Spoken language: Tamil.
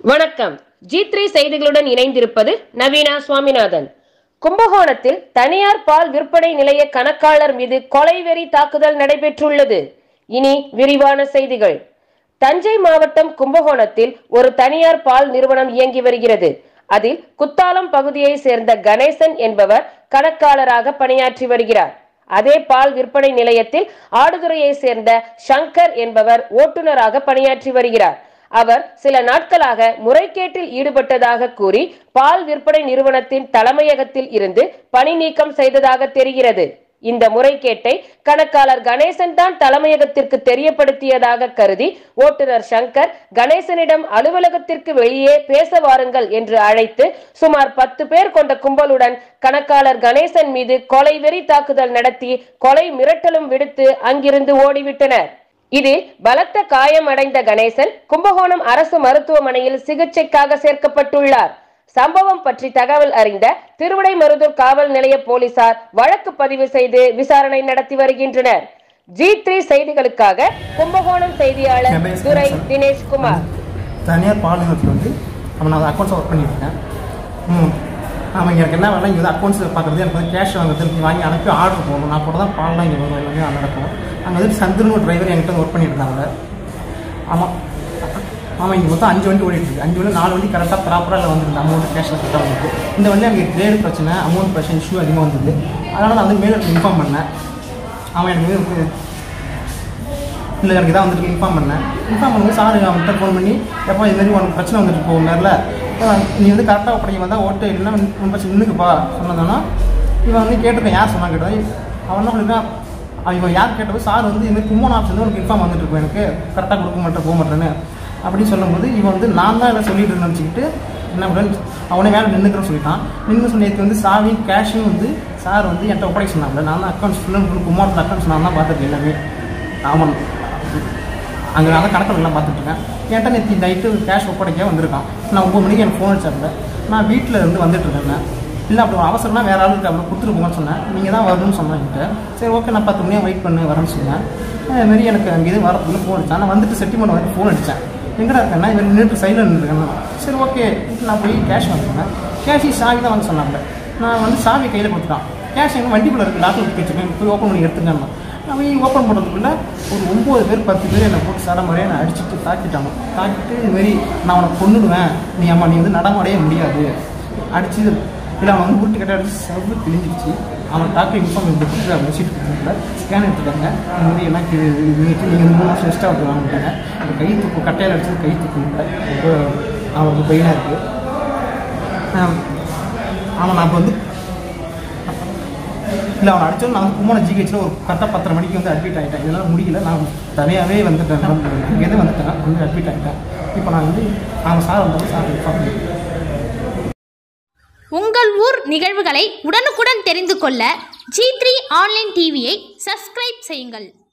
வணக்கம் ஜி த்ரீ செய்திகளுடன் இணைந்திருப்பது நவீனா சுவாமிநாதன் கும்பகோணத்தில் தனியார் பால் விற்பனை நிலைய கணக்காளர் மீது கொலைவெறி தாக்குதல் நடைபெற்றுள்ளது இனி விரிவான செய்திகள் தஞ்சை மாவட்டம் கும்பகோணத்தில் ஒரு தனியார் பால் நிறுவனம் இயங்கி வருகிறது அதில் குத்தாலம் பகுதியை சேர்ந்த கணேசன் என்பவர் கணக்காளராக பணியாற்றி வருகிறார் அதே பால் விற்பனை நிலையத்தில் ஆடுதுறையை சேர்ந்த சங்கர் என்பவர் ஓட்டுநராக பணியாற்றி வருகிறார் அவர் சில நாட்களாக முறைகேட்டில் ஈடுபட்டதாக கூறி பால் விற்பனை நிறுவனத்தின் தலைமையகத்தில் இருந்து பணி நீக்கம் செய்ததாக தெரிகிறது இந்த முறைகேட்டை கணக்காளர் கணேசன் தான் தலைமையகத்திற்கு தெரியப்படுத்தியதாக கருதி ஓட்டுநர் சங்கர் கணேசனிடம் அலுவலகத்திற்கு வெளியே பேச வாருங்கள் என்று அழைத்து சுமார் பத்து பேர் கொண்ட கும்பலுடன் கணக்காளர் கணேசன் மீது கொலை வெறி தாக்குதல் நடத்தி கொலை மிரட்டலும் விடுத்து அங்கிருந்து ஓடிவிட்டனர் இதில் பலத்த காயம் அடைந்த கணேசன் கும்பகோணம் அரசு மருத்துவமனையில் சிகிச்சைக்காக சேர்க்கப்பட்டுள்ளார் சம்பவம் பற்றி தகவல் அறிந்த திருவிடைமருதூர் காவல் நிலைய போலீசார் வழக்கு பதிவு செய்து விசாரணை நடத்தி வருகின்றனர் ஜி த்ரீ செய்திகளுக்காக கும்பகோணம் செய்தியாளர் என் பேர் துரை கணேசன். தினேஷ்குமார் தனியார் பால் நிறுவனத்தில் வந்து அவன் நான் அக்கௌண்ட்ஸ் ஒர்க் பண்ணியிருக்கேன் ம் அவன் எனக்கு என்ன வேலை இங்கே வந்து அக்கௌண்ட்ஸ் பார்க்குறது எனக்கு வந்து கேஷ் வாங்குறது நீ வாங்கி அனுப்பி ஆர்டர் போகணும் நான் கூட தான் பால்லாம் இங்கே வரும் எல்லாமே அது நடக்கும் அங்கே வந்து சந்திரன் ஒரு டிரைவர் என்கிட்ட ஒர்க் பண்ணிட்டு இருந்தாங்க ஆமாம் ஆமாம் இங்கே மொத்தம் அஞ்சு வண்டி ஓடிட்டு இருக்கு அஞ்சு வண்டி நாலு வண்டி கரெக்டாக ப்ராப்பராக இல்லை வந்துருக்கு அமௌண்ட் கேஷில் கரெக்டாக வந்துருக்கு இந்த வண்டி எனக்கு கிரேடு பிரச்சனை அமௌண்ட் பிரச்சனை இஷ்யூ அதிகமாக வந்தது அதனால் நான் வந்து மேலே இன்ஃபார்ம் பண்ணேன் அவன் எனக்கு வந்து இல்லை எனக்கு இதான் வந்துட்டு இன்ஃபார்ம் பண்ணேன் இன்ஃபார்ம் பண்ணும்போது சார் அவன்கிட்ட ஃபோன் பண்ணி எப்போ இது மாதிரி உனக்கு பிரச்சனை வந்துட்டு போகும் நேரில் நீ வந்து கரெக்டாக படிக்க வந்தால் ஓட்டு இல்லைன்னா உன் பிரச்சனை நின்றுக்குப்பா சொன்னதானா இவன் வந்து கேட்டிருக்கேன் யார் சொன்னா கேட்டது அவன் என்ன சொல்லியிருக்கான் அவன் இவன் யார் கேட்டபோது சார் வந்து இதுமாதிரி கும்போன் ஆப்ஷன் உனக்கு இன்ஃபார்ம் வந்துட்டு இருக்கும் எனக்கு கரெக்டாக கொடுக்க மாட்டேன் போக மாட்டேன்னு அப்படின்னு சொல்லும்போது இவன் வந்து நான் தான் எல்லாம் சொல்லிட்டு இருந்தேன்னு நினச்சிக்கிட்டு என்ன பண்ணுறேன் அவனே வேலை நின்றுக்கிறேன்னு சொல்லிட்டான் நின்று சொன்னதுக்கு வந்து சாவி கேஷும் வந்து சார் வந்து என்கிட்ட ஒப்படைக்க சொன்னாங்க நான் தான் அக்கௌண்ட்ஸ் ஃபுல் அண்ட் ஃபுல் குமாரத்தில் அக்கௌண்ட்ஸ் நான் தான் பார்த்துருக்கேன் எல்லாமே ஆமாம் அங்கே நான் தான் கணக்கில் எல்லாம் பார்த்துட்டு இருக்கேன் என்கிட்ட நேற்று நைட்டு கேஷ் ஒப்படைக்க வந்திருக்கான் நான் ஒம்பது மணிக்கு எனக்கு ஃபோன் அடிச்சாங்க நான் வீட்டில் இருந்து வந்துட்டு இருக்கேன் இல்லை அப்படி ஒரு அவசரம்னா வேறு ஆளுக்கு அப்படி கொடுத்துட்டு போங்கன்னு சொன்னேன் நீங்கள் தான் வரணும்னு சொன்னேன் என்கிட்ட சரி ஓகே நான் பத்து மணியாக வெயிட் பண்ணு வரேன்னு சொன்னேன் அதுமாரி எனக்கு அங்கே இது வரதுக்குள்ள ஃபோன் அடித்தேன் நான் வந்துட்டு செட்டில்மெண்ட் வந்து ஃபோன் அடித்தேன் எங்கடா இருக்கேன்னா இவர் நின்றுட்டு சைடில் நின்றுருக்கேன் சரி ஓகே நான் போய் கேஷ் வாங்கினேன் கேஷ் சாவி தான் வாங்க சொன்னாங்க நான் வந்து சாவி கையில் கொடுத்துட்டான் கேஷ் எங்கள் வண்டிக்குள்ளே இருக்குது லாக்கில் வச்சுருக்கேன் போய் ஓப்பன் பண்ணி எடுத்துக்கேன் நான் போய் ஓப்பன் பண்ணுறதுக்குள்ள ஒரு ஒம்பது பேர் பத்து பேர் என்னை போட்டு சட மாதிரியே என்னை அடிச்சுட்டு தாக்கிட்டாங்க தாக்கிட்டு இதுமாரி நான் உனக்கு கொண்டுடுவேன் நீ அம்மா நீ வந்து நடமாடவே முடியாது அடிச்சு இல்லை அவன் வந்து உருட்டு கட்ட அடிச்சு செவ்வு கிழிஞ்சிருச்சு அவன் டாக்டர் இன்ஃபார்ம் இந்த கொடுத்து அவன் வச்சுட்டு கொடுத்தாங்க ஸ்கேன் எடுத்துட்டாங்க இந்த மாதிரி எனக்கு இது இது வச்சு நீங்கள் மூணு மாதம் எக்ஸ்ட்ரா வந்து வாங்கிட்டாங்க அந்த கை தூக்கு கட்டையில் அடிச்சது கை தூக்கு இல்லை ரொம்ப அவனுக்கு பையனாக இருக்குது அவன் நான் இப்போ வந்து இல்லை அவன் அடிச்சோம் நான் கும்பன ஜிஹெச்சில் ஒரு கரெக்டாக பத்தரை மணிக்கு வந்து அட்மிட் ஆகிட்டேன் இதெல்லாம் முடியல நான் தனியாகவே வந்துட்டேன் அங்கேருந்து வந்துட்டேன் வந்து அட்மிட் ஆகிட்டேன் இப்போ நான் வந்து அவன் சார் வந்தாலும் சார் இன்ஃபார்ம் பண்ணிட்டேன் உங்கள் ஊர் நிகழ்வுகளை உடனுக்குடன் தெரிந்து கொள்ள ஜி த்ரீ ஆன்லைன் டிவியை சப்ஸ்கிரைப் செய்யுங்கள்